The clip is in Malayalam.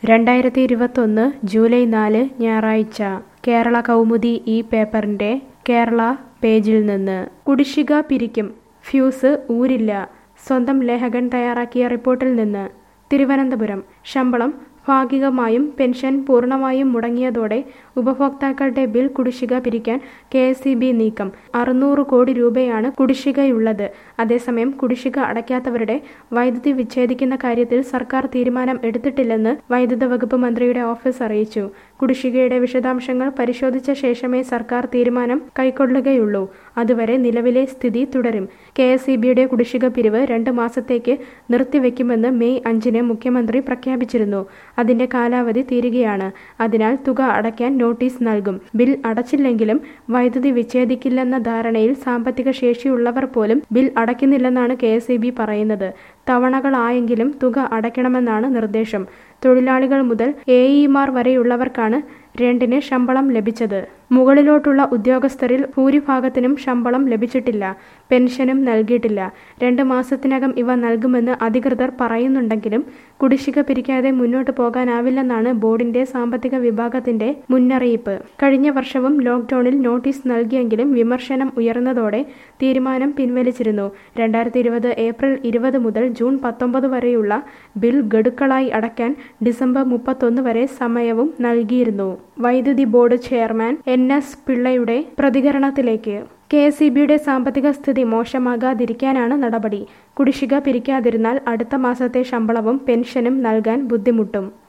രണ്ടായിരത്തി ഇരുപത്തൊന്ന് ജൂലൈ നാല് ഞായറാഴ്ച കേരള കൗമുദി ഈ പേപ്പറിന്റെ കേരള പേജിൽ നിന്ന് കുടിശ്ശിക പിരിക്കും ഫ്യൂസ് ഊരില്ല സ്വന്തം ലേഖകൻ തയ്യാറാക്കിയ റിപ്പോർട്ടിൽ നിന്ന് തിരുവനന്തപുരം ശമ്പളം ഭാഗികമായും പെൻഷൻ പൂർണ്ണമായും മുടങ്ങിയതോടെ ഉപഭോക്താക്കളുടെ ബിൽ കുടിശ്ശിക പിരിക്കാൻ കെ എസ് ഇ ബി നീക്കം അറുന്നൂറ് കോടി രൂപയാണ് കുടിശ്ശികയുള്ളത് അതേസമയം കുടിശ്ശിക അടയ്ക്കാത്തവരുടെ വൈദ്യുതി വിച്ഛേദിക്കുന്ന കാര്യത്തിൽ സർക്കാർ തീരുമാനം എടുത്തിട്ടില്ലെന്ന് വൈദ്യുത വകുപ്പ് മന്ത്രിയുടെ ഓഫീസ് അറിയിച്ചു കുടിശ്ശികയുടെ വിശദാംശങ്ങൾ പരിശോധിച്ച ശേഷമേ സർക്കാർ തീരുമാനം കൈക്കൊള്ളുകയുള്ളൂ അതുവരെ നിലവിലെ സ്ഥിതി തുടരും കെ എസ് ഇ ബിയുടെ കുടിശ്ശിക പിരിവ് രണ്ട് മാസത്തേക്ക് നിർത്തിവെക്കുമെന്ന് മെയ് അഞ്ചിന് മുഖ്യമന്ത്രി പ്രഖ്യാപിച്ചിരുന്നു അതിന്റെ കാലാവധി തീരുകയാണ് അതിനാൽ തുക അടയ്ക്കാൻ നോട്ടീസ് നൽകും ബിൽ അടച്ചില്ലെങ്കിലും വൈദ്യുതി വിച്ഛേദിക്കില്ലെന്ന ധാരണയിൽ സാമ്പത്തിക ശേഷിയുള്ളവർ പോലും ബിൽ അടയ്ക്കുന്നില്ലെന്നാണ് കെ എസ് പറയുന്നത് തവണകളായെങ്കിലും തുക അടയ്ക്കണമെന്നാണ് നിർദ്ദേശം തൊഴിലാളികൾ മുതൽ എ ഇമാർ വരെയുള്ളവർക്കാണ് രണ്ടിന് ശമ്പളം ലഭിച്ചത് മുകളിലോട്ടുള്ള ഉദ്യോഗസ്ഥരിൽ ഭൂരിഭാഗത്തിനും ശമ്പളം ലഭിച്ചിട്ടില്ല പെൻഷനും നൽകിയിട്ടില്ല രണ്ട് മാസത്തിനകം ഇവ നൽകുമെന്ന് അധികൃതർ പറയുന്നുണ്ടെങ്കിലും കുടിശ്ശിക പിരിക്കാതെ മുന്നോട്ട് പോകാനാവില്ലെന്നാണ് ബോർഡിന്റെ സാമ്പത്തിക വിഭാഗത്തിന്റെ മുന്നറിയിപ്പ് കഴിഞ്ഞ വർഷവും ലോക്ഡൌണിൽ നോട്ടീസ് നൽകിയെങ്കിലും വിമർശനം ഉയർന്നതോടെ തീരുമാനം പിൻവലിച്ചിരുന്നു രണ്ടായിരത്തി ഇരുപത് ഏപ്രിൽ ഇരുപത് മുതൽ ജൂൺ പത്തൊമ്പത് വരെയുള്ള ബിൽ ഗഡുക്കളായി അടയ്ക്കാൻ ഡിസംബർ മുപ്പത്തൊന്ന് വരെ സമയവും നൽകിയിരുന്നു വൈദ്യുതി ബോർഡ് ചെയർമാൻ എൻ എസ് പിള്ളയുടെ പ്രതികരണത്തിലേക്ക് കെ എസ് ഇ ബിയുടെ സാമ്പത്തിക സ്ഥിതി മോശമാകാതിരിക്കാനാണ് നടപടി കുടിശ്ശിക പിരിക്കാതിരുന്നാൽ അടുത്ത മാസത്തെ ശമ്പളവും പെൻഷനും നൽകാൻ ബുദ്ധിമുട്ടും